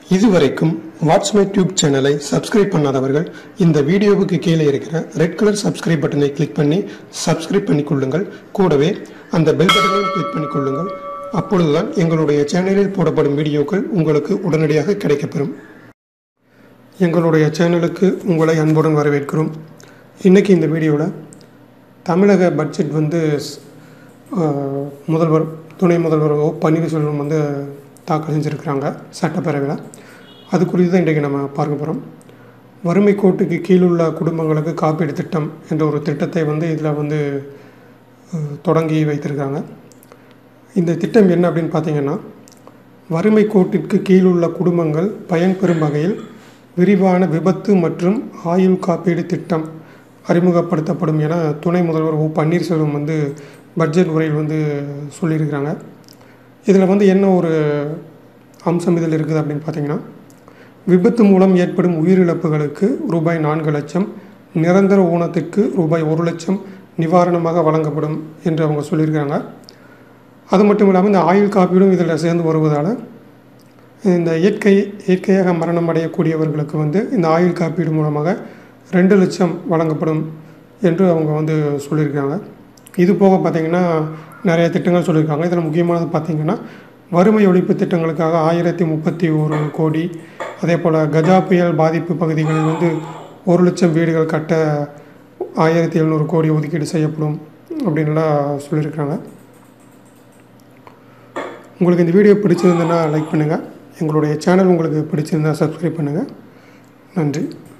இதுவரைக்கும் what's my tube சேனலை subscribe பண்ணாதவர்கள் இந்த வீடியோவுக்கு கீழே இருக்கிற ரெட் கலர் சப்ஸ்கிரைப் பட்டனை கிளிக் பண்ணி சப்ஸ்கிரைப் பண்ணிக்கொள்ளுங்கள் கூடவே அந்த பெல் பட்டனையும் கிளிக் பண்ணிக்கொள்ளுங்கள் அப்பொழுதுதான் எங்களுடைய சேனலில் போடப்படும் வீடியோக்கள் உங்களுக்கு உடனடியாக கிடைக்கப்பெறும் எங்களுடைய சேனலுக்கு உங்களை அன்புடன் வரவேற்கிறோம் இன்றைக்கி இந்த வீடியோவில் தமிழக பட்ஜெட் வந்து ஆஹ், முதல்வர் துணை முதல்வர் ஓ பன்னீர்செல்வம் வந்து தாக்கல் செஞ்சுருக்கிறாங்க சட்டப்பேரவையில் அது குறித்து தான் இன்றைக்கி நம்ம பார்க்க போகிறோம் வறுமை கோட்டுக்கு கீழுள்ள குடும்பங்களுக்கு காப்பீடு திட்டம் என்ற ஒரு திட்டத்தை வந்து இதில் வந்து ஆஹ், தொடங்கி வைத்திருக்காங்க இந்த திட்டம் என்ன அப்படின்னு பார்த்தீங்கன்னா வறுமை கோட்டிற்கு கீழுள்ள குடும்பங்கள் பயன்பெறும் வகையில் விரிவான விபத்து மற்றும் ஆயுள் காப்பீடு திட்டம் அறிமுகப்படுத்தப்படும் என துணை முதல்வர் ஓ பன்னீர்செல்வம் வந்து பட்ஜெட் உரையில் வந்து சொல்லியிருக்கிறாங்க இதில் வந்து என்ன ஒரு அம்சம் இதில் இருக்குது அப்படின்னு பார்த்தீங்கன்னா விபத்து மூலம் ஏற்படும் உயிரிழப்புகளுக்கு ரூபாய் நான்கு லட்சம் நிரந்தர ஊனத்திற்கு ரூபாய் ஒரு லட்சம் நிவாரணமாக வழங்கப்படும் என்று அவங்க சொல்லியிருக்காங்க அது மட்டும் இல்லாமல் இந்த ஆயுள் காப்பீடும் இதில் சேர்ந்து வருவதால் இந்த இயற்கை இயற்கையாக மரணம் அடையக்கூடியவர்களுக்கு வந்து இந்த ஆயுள் காப்பீடு மூலமாக ரெண்டு லட்சம் வழங்கப்படும் என்று அவங்க வந்து சொல்லியிருக்காங்க இது போக பார்த்திங்கன்னா நிறைய திட்டங்கள் சொல்லியிருக்காங்க இதில் முக்கியமானது பார்த்திங்கன்னா வறுமை ஒழிப்பு திட்டங்களுக்காக ஆயிரத்தி முப்பத்தி ஒரு கோடி அதே போல் கஜா புயல் பாதிப்பு பகுதிகளில் வந்து ஒரு லட்சம் வீடுகள் கட்ட ஆயிரத்தி எழுநூறு கோடி ஒதுக்கீடு செய்யப்படும் அப்படின்லாம் சொல்லியிருக்காங்க உங்களுக்கு இந்த வீடியோ பிடிச்சிருந்ததுன்னா லைக் பண்ணுங்கள் எங்களுடைய சேனல் உங்களுக்கு பிடிச்சிருந்தா சப்ஸ்கிரைப் பண்ணுங்கள் நன்றி